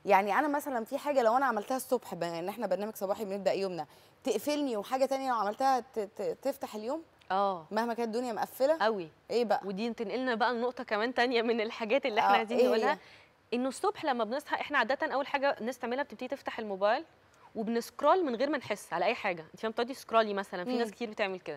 يعني انا مثلا في حاجه لو انا عملتها الصبح بما ان احنا برنامج صباحي بنبدا يومنا تقفلني وحاجه تانية لو عملتها ت- ت- تفتح اليوم اه مهما كانت الدنيا مقفله قوي ايه بقى ودي تنقلنا بقى لنقطه كمان تانية من الحاجات اللي احنا آه، عايزين إيه نقولها هي؟ انه الصبح لما بنصحى احنا عاده اول حاجه الناس تعملها بتبتدي تفتح الموبايل وبنسكرول من غير ما نحس على اي حاجه انت فاهم بتقعدي سكرولي مثلا في ناس مم. كتير بتعمل كده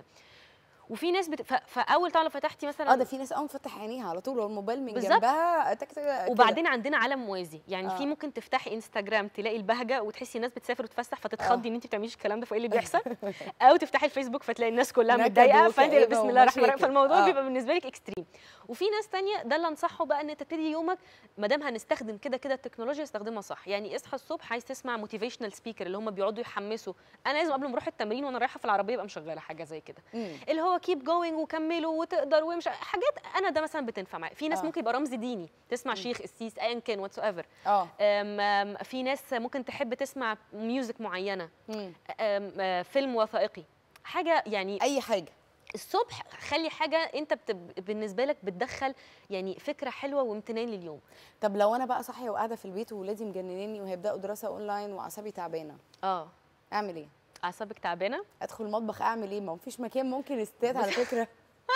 وفي ناس بت... ف... فاول طبعا لو فتحتي مثلا اه ده في ناس اول فتح عينيها على طول والموبايل من بالظبط. جنبها تك تك كده. وبعدين عندنا عالم موازي يعني آه. في ممكن تفتحي انستجرام تلاقي البهجه وتحسي الناس بتسافر وتتفسح فتتخضي ان انت بتعمليش الكلام ده فايه اللي بيحصل او تفتحي الفيسبوك فتلاقي الناس كلها نكد متضايقه فانت وكآبة بسم الله الرحمن الرحيم ومشاكل. فالموضوع آه. بيبقى بالنسبه لك اكستريم وفي ناس تانية ده اللي انصحه بقى ان تبتدي يومك ما دام هنستخدم كده كده التكنولوجيا استخدمها صح يعني اصحى الصبح عايز تسمع موتيفيشنال سبيكر اللي هم بيقعدوا يحمسوا انا لازم قبل ما اروح التمرين وانا رايحه في العربيه ابقى مشغله حاجه زي كده مم. اللي هو كيب جوينج وكملوا وتقدر ومش حاجات انا ده مثلا بتنفع معايا في ناس آه. ممكن يبقى رمز ديني تسمع شيخ قسيس ايا كان واتس ايفر اه أم- أم، في ناس ممكن تحب تسمع ميوزك معينه مم. أم، آه، فيلم وثائقي حاجه يعني اي حاجه الصبح خلي حاجه انت بت... بالنسبه لك بتدخل يعني فكره حلوه وامتنان لليوم طب لو انا بقى صاحيه وقاعده في البيت وولادي مجننيني وهيبداوا دراسه اونلاين واعصابي تعبانه اه اعمل ايه اعصابك تعبانه ادخل المطبخ اعمل ايه ما هو مفيش مكان ممكن الستات على فكره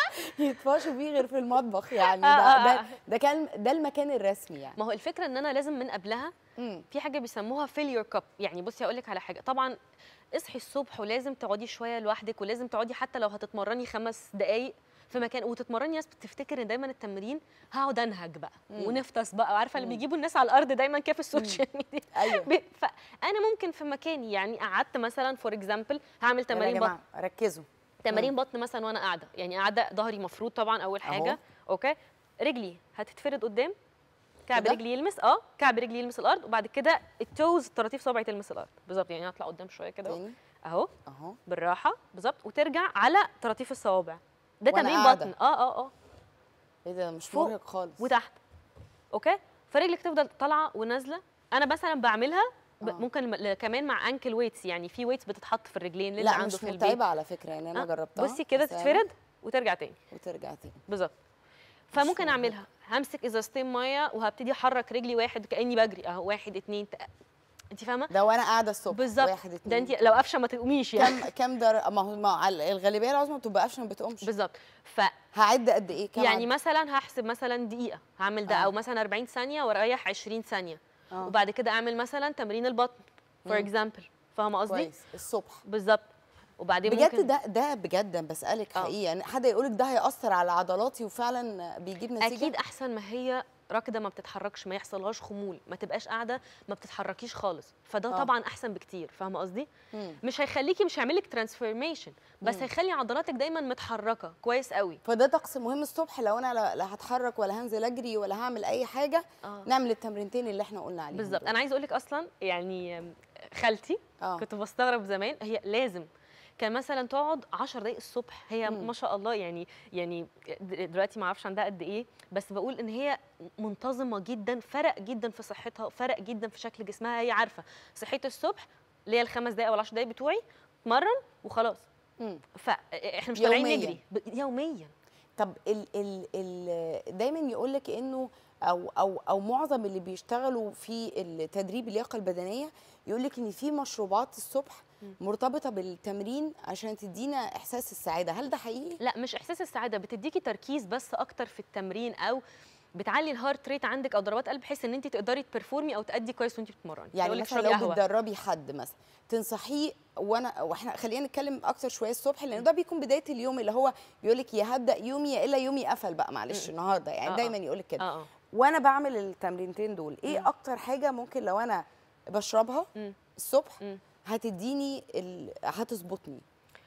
يتفاشوا فيه غير في المطبخ يعني آه، ده آه، ده آه. ده كان ده المكان الرسمي يعني ما هو الفكره ان انا لازم من قبلها مم. في حاجه بيسموها فيل يور كاب يعني بصي هقول لك على حاجه طبعا اصحي الصبح ولازم تقعدي شويه لوحدك ولازم تقعدي حتى لو هتتمرني خمس دقائق في مكان وتتمرني ناس بتفتكر ان دايما التمرين هقعد انهج بقى مم. ونفطس بقى عارفه اللي مم. بيجيبوا الناس على الارض دايما كده في السوشيال ميديا ايوه ب- فانا ممكن في مكاني يعني قعدت مثلا فور اكزامبل هعمل يلا يا تمارين بطن جماعه ركزوا تمارين بطن مثلا وانا قاعده يعني قاعده ظهري مفروض طبعا اول أهو. حاجه اوكي رجلي هتتفرد قدام كعب كده؟ رجلي يلمس اه كعب رجلي يلمس الارض وبعد كده التوز طراطيف صوابعي تلمس الارض بالظبط يعني هطلع قدام شويه كده أهو. تاني اهو اهو بالراحه بالظبط وترجع على طراطيف الصوابع ده وأنا تمرين قاعدة. بطن اه اه اه ايه ده مش فوق مرهق خالص وتحت اوكي فرجلك تفضل طالعه ونازله انا مثلا بعملها ب- آه. ممكن ل- كمان مع انكل ويتس يعني في ويتس بتتحط في الرجلين اللي لا عنده مش في البيت متعبه على فكره يعني انا آه، جربتها بصي كده بس يعني تتفرد وترجع تاني وترجع تاني بالظبط فممكن مرهقة. اعملها همسك ازازتين ميه وهبتدي احرك رجلي واحد كاني بجري اهو واحد اتنين تق... انت فاهمه ده وانا قاعده الصبح بالظبط واحد ده اتنين انت لو قفشه ما تقوميش يعني كم كم در ما هو ما هو على- الغالبيه العظمى بتبقى قفشه ما بتقومش بالظبط ف هعد قد ايه كم يعني عد؟ مثلا هحسب مثلا دقيقه هعمل ده آه. او مثلا 40 ثانيه واريح 20 ثانيه آه. وبعد كده اعمل مثلا تمرين البطن فور مم. اكزامبل فاهمه قصدي كويس الصبح بالظبط وبعدين بجد ممكن ده ده بجد أنا بسالك آه. حقيقي يعني حد يقولك ده هياثر على عضلاتي وفعلا بيجيب نتيجه اكيد احسن ما هي راكده ما بتتحركش ما يحصلهاش خمول ما تبقاش قاعده ما بتتحركيش خالص فده آه. طبعا احسن بكتير فاهمه قصدي مم. مش هيخليكي مش هيعملك ترانسفورميشن بس مم. هيخلي عضلاتك دايما متحركه كويس قوي فده طقس مهم الصبح لو انا لا- لا هتحرك ولا هنزل اجري ولا هعمل اي حاجه اه نعمل التمرينتين اللي احنا قلنا عليهم بالظبط دول. انا عايزه اقول لك اصلا يعني خالتي اه كنت بستغرب زمان هي لازم كان مثلا تقعد 10 دقايق الصبح هي مم. ما شاء الله يعني يعني د- دلوقتي ما اعرفش عندها قد ايه بس بقول ان هي منتظمه جدا فرق جدا في صحتها فرق جدا في شكل جسمها هي عارفه صحيت الصبح اللي هي الخمس دقايق او العشر دقايق بتوعي اتمرن وخلاص مم. فاحنا مش طالعين يومياً. نجري ب- يوميا طب ال ال ال دايما يقول لك انه او او او معظم اللي بيشتغلوا في التدريب اللياقه البدنيه يقول لك ان في مشروبات الصبح مم. مرتبطه بالتمرين عشان تدينا احساس السعاده هل ده حقيقي لا مش احساس السعاده بتديكي تركيز بس اكتر في التمرين او بتعلي الهارت ريت عندك او ضربات قلب بحيث ان انت تقدري تبرفورمي او تادي كويس وانت بتتمرني يعني يقولك مثلا اشربي لو قهوة. بتدربي حد مثلا تنصحيه وانا واحنا خلينا نتكلم اكتر شويه الصبح لان ده بيكون بدايه اليوم اللي هو بيقول لك يا هبدا يومي يا الا يومي قفل بقى معلش مم. النهارده يعني آه، آه. دايما يقول لك كده اه اه وانا بعمل التمرينتين دول ايه مم. اكتر حاجه ممكن لو انا بشربها مم. الصبح مم. هتديني ال... هتظبطني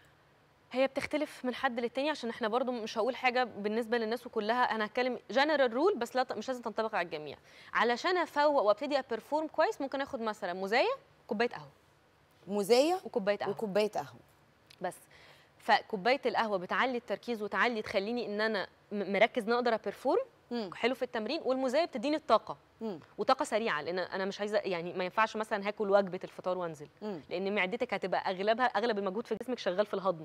هي بتختلف من حد للتاني عشان احنا برضو مش هقول حاجه بالنسبه للناس وكلها انا هتكلم جنرال رول بس لا مش لازم تنطبق على الجميع علشان افوق وابتدي ابرفورم كويس ممكن اخد مثلا مزايا كوبايه قهوه مزايه وكوبايه قهوه وكوبايه قهوه بس فكوبايه القهوه بتعلي التركيز وتعلي تخليني ان انا م- مركز ان اقدر ابرفورم مم. حلو في التمرين والمزايا بتديني الطاقه مم. وطاقه سريعه لان انا مش عايزه يعني ما ينفعش مثلا هاكل وجبه الفطار وانزل مم. لان معدتك هتبقى اغلبها اغلب المجهود في جسمك شغال في الهضم